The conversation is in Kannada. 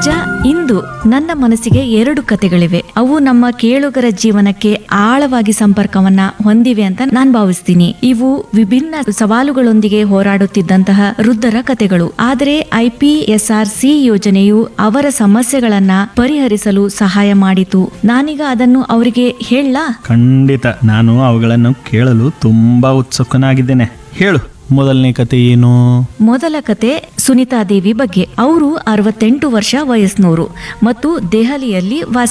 ಅಜ್ಜ ಇಂದು ನನ್ನ ಮನಸ್ಸಿಗೆ ಎರಡು ಕತೆಗಳಿವೆ ಅವು ನಮ್ಮ ಕೇಳುಗರ ಜೀವನಕ್ಕೆ ಆಳವಾಗಿ ಸಂಪರ್ಕವನ್ನ ಹೊಂದಿವೆ ಅಂತ ನಾನ್ ಭಾವಿಸ್ತೀನಿ ಇವು ವಿಭಿನ್ನ ಸವಾಲುಗಳೊಂದಿಗೆ ಹೋರಾಡುತ್ತಿದ್ದಂತಹ ವೃದ್ಧರ ಕತೆಗಳು ಆದರೆ ಐಪಿಎಸ್ಆರ್ ಸಿ ಯೋಜನೆಯು ಅವರ ಸಮಸ್ಯೆಗಳನ್ನ ಪರಿಹರಿಸಲು ಸಹಾಯ ಮಾಡಿತು ನಾನೀಗ ಅದನ್ನು ಅವರಿಗೆ ಹೇಳಲಾ ಖಂಡಿತ ನಾನು ಅವುಗಳನ್ನು ಕೇಳಲು ತುಂಬಾ ಉತ್ಸುಕನಾಗಿದ್ದೇನೆ ಹೇಳು ಮೊದಲನೇ ಕತೆ ಏನು ಮೊದಲ ಕತೆ ಸುನಿತಾ ದೇವಿ ಬಗ್ಗೆ ಅವರು ಅರವತ್ತೆಂಟು ವರ್ಷ ವಯಸ್ಸಿನವರು ಮತ್ತು ದೆಹಲಿಯಲ್ಲಿ ವಾಸ